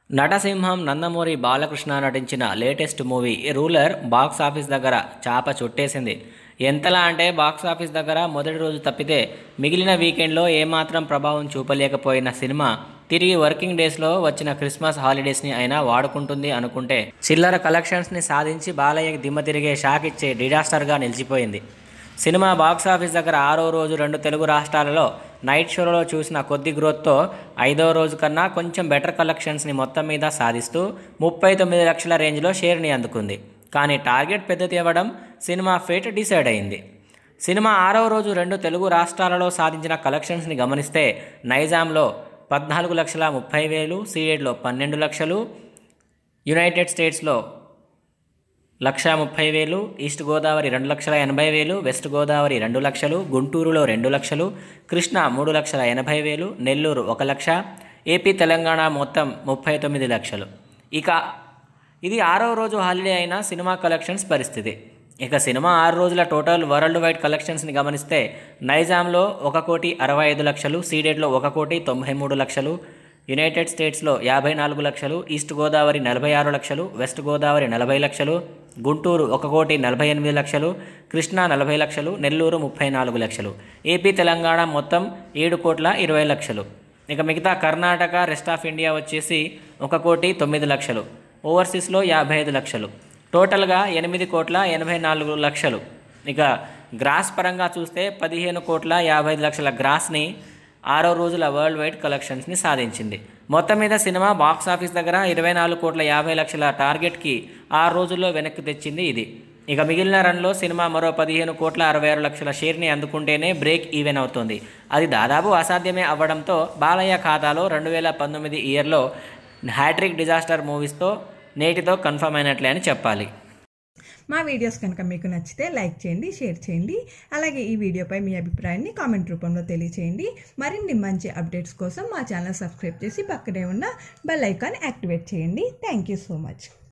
నటసింహం నందమూరి బాలకృష్ణ నటించిన latest movie Ruler box office దగ్గర చాప చుట్టేసింది ఎంతలా అంటే బాక్స్ ఆఫీస్ దగ్గర మొదటి రోజు తప్పితే మిగిలిన వీకెండ్లో ఏమాత్రం ప్రభావం చూపలేకపోయిన సినిమా తిరిగి వర్కింగ్ డేస్లో వచ్చిన క్రిస్మస్ హాలిడేస్ని అయినా వాడుకుంటుంది అనుకుంటే చిల్లర కలెక్షన్స్ని సాధించి బాలయ్యకి దిమ్మ తిరిగే షాక్ ఇచ్చే డిజాస్టర్గా నిలిచిపోయింది సినిమా బాక్స్ ఆఫీస్ దగ్గర ఆరో రోజు రెండు తెలుగు రాష్ట్రాలలో నైట్ షోలో చూసిన కొద్ది గ్రోత్తో ఐదో రోజు కన్నా కొంచెం బెటర్ కలెక్షన్స్ని మొత్తం మీద సాధిస్తూ ముప్పై తొమ్మిది లక్షల రేంజ్లో షేర్ని అందుకుంది కానీ టార్గెట్ పెద్ద తేవడం సినిమా ఫేట్ డిసైడ్ అయింది సినిమా ఆరవ రోజు రెండు తెలుగు రాష్ట్రాలలో సాధించిన కలెక్షన్స్ని గమనిస్తే నైజాంలో పద్నాలుగు లక్షల ముప్పై వేలు సీడెడ్లో పన్నెండు లక్షలు యునైటెడ్ స్టేట్స్లో లక్ష ముప్పై వేలు ఈస్ట్ గోదావరి రెండు లక్షల ఎనభై వేలు వెస్ట్ గోదావరి రెండు లక్షలు గుంటూరులో రెండు లక్షలు కృష్ణా మూడు లక్షల ఎనభై వేలు నెల్లూరు ఒక లక్ష ఏపీ తెలంగాణ మొత్తం ముప్పై తొమ్మిది లక్షలు ఇక ఇది ఆరవ రోజు హాలిడే అయిన సినిమా కలెక్షన్స్ పరిస్థితి ఇక సినిమా ఆరు రోజుల టోటల్ వరల్డ్ వైడ్ కలెక్షన్స్ని గమనిస్తే నైజాంలో ఒక కోటి అరవై ఐదు లక్షలు సీడెడ్లో ఒక కోటి తొంభై మూడు లక్షలు యునైటెడ్ స్టేట్స్లో యాభై నాలుగు లక్షలు ఈస్ట్ గోదావరి నలభై ఆరు లక్షలు వెస్ట్ గోదావరి నలభై లక్షలు గుంటూరు ఒక కోటి నలభై ఎనిమిది లక్షలు కృష్ణా నలభై లక్షలు నెల్లూరు ముప్పై నాలుగు లక్షలు ఏపీ తెలంగాణ మొత్తం ఏడు కోట్ల ఇరవై లక్షలు ఇక మిగతా కర్ణాటక రెస్ట్ ఆఫ్ ఇండియా వచ్చేసి ఒక కోటి తొమ్మిది లక్షలు ఓవర్సీస్లో యాభై ఐదు లక్షలు టోటల్గా ఎనిమిది కోట్ల ఎనభై నాలుగు లక్షలు ఇక గ్రాస్ పరంగా చూస్తే పదిహేను కోట్ల యాభై ఐదు లక్షల గ్రాస్ని ఆరో రోజుల వరల్డ్ వైడ్ కలెక్షన్స్ని సాధించింది మొత్తం మీద సినిమా బాక్స్ ఆఫీస్ దగ్గర ఇరవై నాలుగు కోట్ల యాభై లక్షల టార్గెట్కి ఆరు రోజుల్లో వెనక్కి తెచ్చింది ఇది ఇక మిగిలిన రన్లో సినిమా మరో పదిహేను కోట్ల అరవై ఆరు లక్షల షేర్ని అందుకుంటేనే బ్రేక్ ఈవెన్ అవుతుంది అది దాదాపు అసాధ్యమే అవ్వడంతో బాలయ్య ఖాతాలో రెండు వేల పంతొమ్మిది ఇయర్లో హ్యాట్రిక్ డిజాస్టర్ మూవీస్తో నేటితో కన్ఫర్మ్ అయినట్లే అని చెప్పాలి మా వీడియోస్ కనుక మీకు నచ్చితే లైక్ చేయండి షేర్ చేయండి అలాగే ఈ వీడియోపై మీ అభిప్రాయాన్ని కామెంట్ రూపంలో తెలియచేయండి మరిన్ని మంచి అప్డేట్స్ కోసం మా ఛానల్ సబ్స్క్రైబ్ చేసి పక్కనే ఉన్న బెల్ ఐకాన్ యాక్టివేట్ చేయండి థ్యాంక్ యూ సో మచ్